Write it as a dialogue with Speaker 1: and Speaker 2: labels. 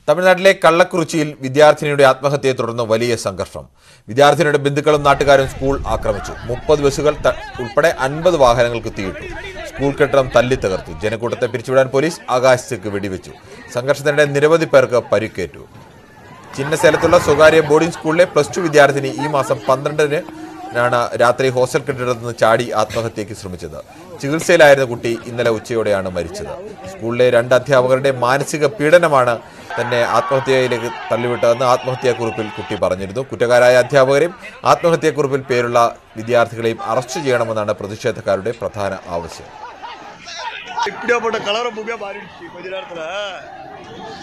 Speaker 1: തമിഴ്നാട്ടിലെ കള്ളക്കുറിച്ചിയിൽ വിദ്യാർത്ഥിനിയുടെ ആത്മഹത്യയെ തുടർന്ന് വലിയ സംഘർഷം വിദ്യാർത്ഥിനിയുടെ ബന്ധുക്കളും നാട്ടുകാരും സ്കൂൾ ആക്രമിച്ചു മുപ്പത് ബസ്സുകൾ ത- ഉൾപ്പെടെ അൻപത് വാഹനങ്ങൾക്ക് തീയിട്ടു സ്കൂൾ കെട്ടിടം തല്ലി തകർത്തു ജനക്കൂട്ടത്തെ പിരിച്ചുവിടാൻ പോലീസ് ആകാശത്തേക്ക് വെടിവെച്ചു സംഘർഷത്തിനിടെ നിരവധി പേർക്ക് പരിക്കേറ്റു ചിന്നസേലത്തുള്ള സ്വകാര്യ ബോർഡിംഗ് സ്കൂളിലെ പ്ലസ് ടു വിദ്യാർത്ഥിനി ഈ മാസം പന്ത്രണ്ടിന് ാണ് രാത്രി ഹോസ്റ്റൽ കെട്ടിടത്തിൽ നിന്ന് ചാടി ആത്മഹത്യയ്ക്ക് ശ്രമിച്ചത് ചികിത്സയിലായിരുന്ന കുട്ടി ഇന്നലെ ഉച്ചയോടെയാണ് മരിച്ചത് സ്കൂളിലെ രണ്ട് അധ്യാപകരുടെ മാനസിക പീഡനമാണ് തന്നെ ആത്മഹത്യയിലേക്ക് തള്ളിവിട്ടതെന്ന് ആത്മഹത്യാക്കുറിപ്പിൽ കുട്ടി പറഞ്ഞിരുന്നു കുറ്റക്കാരായ അധ്യാപകരെയും ആത്മഹത്യാക്കുറിപ്പിൽ പേരുള്ള വിദ്യാർത്ഥികളെയും അറസ്റ്റ് ചെയ്യണമെന്നാണ് പ്രതിഷേധക്കാരുടെ പ്രധാന ആവശ്യം
Speaker 2: இப்படியாப்பட்ட கலரை பூமியா மாறிடுச்சு கொஞ்ச நேரத்துல